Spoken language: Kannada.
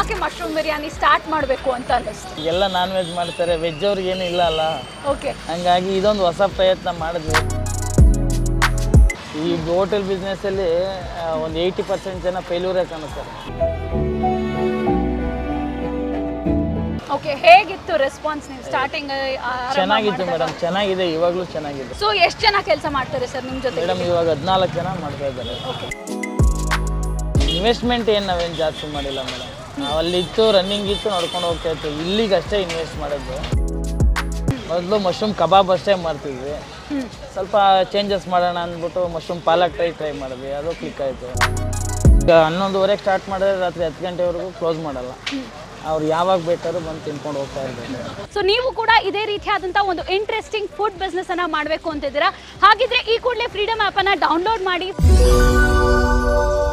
ಯಾಕೆ ಮಶ್ರೂಮ್ ಬಿರಿಯಾನಿ ಸ್ಟಾರ್ಟ್ ಮಾಡಬೇಕು ಅಂತ ಅನ್ನಿಸ್ತು ಎಲ್ಲ ನಾನ್ ವೆಜ್ ಮಾಡ್ತಾರೆ ವೆಜ್ ಅವ್ರಿಗೆ ಏನು ಇಲ್ಲ ಅಲ್ಲ ಓಕೆ ಹಂಗಾಗಿ ಇದೊಂದು ಹೊಸ ಪ್ರಯತ್ನ ಮಾಡಿದ್ವಿ ಈ ಹೋಟೆಲ್ ಬಿಸ್ನೆಸ್ಸಲ್ಲಿ ಒಂದು ಏಯ್ಟಿ ಪರ್ಸೆಂಟ್ ಜನ ಫೇಲ್ಯೂರೇ ಕಾಣಿಸ್ತಾರೆ ಓಕೆ ಹೇಗಿತ್ತು ರೆಸ್ಪಾನ್ಸ್ ನೀವು ಸ್ಟಾರ್ಟಿಂಗ್ ಚೆನ್ನಾಗಿತ್ತು ಮೇಡಮ್ ಚೆನ್ನಾಗಿದೆ ಇವಾಗಲೂ ಚೆನ್ನಾಗಿದೆ ಸೊ ಎಷ್ಟು ಜನ ಕೆಲಸ ಮಾಡ್ತಾರೆ ಸರ್ ನಿಮ್ಮ ಜೊತೆ ಮೇಡಮ್ ಇವಾಗ ಹದಿನಾಲ್ಕು ಜನ ಮಾಡ್ತಾ ಇದ್ದಾರೆ ಓಕೆ ಇನ್ವೆಸ್ಟ್ಮೆಂಟ್ ಏನು ನಾವೇನು ಜಾಸ್ತಿ ಮಾಡಿಲ್ಲ ಮೇಡಮ್ ನಾವು ಅಲ್ಲಿತ್ತು ರನ್ನಿಂಗ್ ಇತ್ತು ನೋಡ್ಕೊಂಡು ಹೋಗ್ತಾ ಇತ್ತು ಇಲ್ಲಿಗೆ ಅಷ್ಟೇ ಇನ್ವೆಸ್ಟ್ ಮಾಡೋದು ಮೊದಲು ಮಶ್ರೂಮ್ ಕಬಾಬ್ ಅಷ್ಟೇ ಮಾಡ್ತಿದ್ವಿ ಸ್ವಲ್ಪ ಚೇಂಜಸ್ ಮಾಡೋಣ ಅಂದ್ಬಿಟ್ಟು ಮಶ್ರೂಮ್ ಪಾಲಕ್ ಟ್ರೈ ಟ್ರೈ ಮಾಡಿದ್ವಿ ಅದು ಕ್ಲಿಕ್ ಆಯಿತು ಈಗ ಹನ್ನೊಂದುವರೆಗೆ ಸ್ಟಾರ್ಟ್ ಮಾಡಿದ್ರೆ ರಾತ್ರಿ ಹತ್ತು ಗಂಟೆವರೆಗೂ ಕ್ಲೋಸ್ ಮಾಡಲ್ಲ ಅವ್ರು ಯಾವಾಗ ಬೇಕಾದ್ರೂ ಬಂದು ತಿನ್ಕೊಂಡು ಹೋಗ್ತಾ ಇರ್ಬೇಕು ಸೊ ನೀವು ಕೂಡ ಇದೇ ರೀತಿಯಾದಂಥ ಒಂದು ಇಂಟ್ರೆಸ್ಟಿಂಗ್ ಫುಡ್ ಬಿಸ್ನೆಸ್ ಅನ್ನ ಮಾಡಬೇಕು ಅಂತಿದ್ದೀರಾ ಹಾಗಿದ್ರೆ ಈ ಕೂಡಲೇ ಫ್ರೀಡಮ್ ಆ್ಯಪನ್ನು ಡೌನ್ಲೋಡ್ ಮಾಡಿ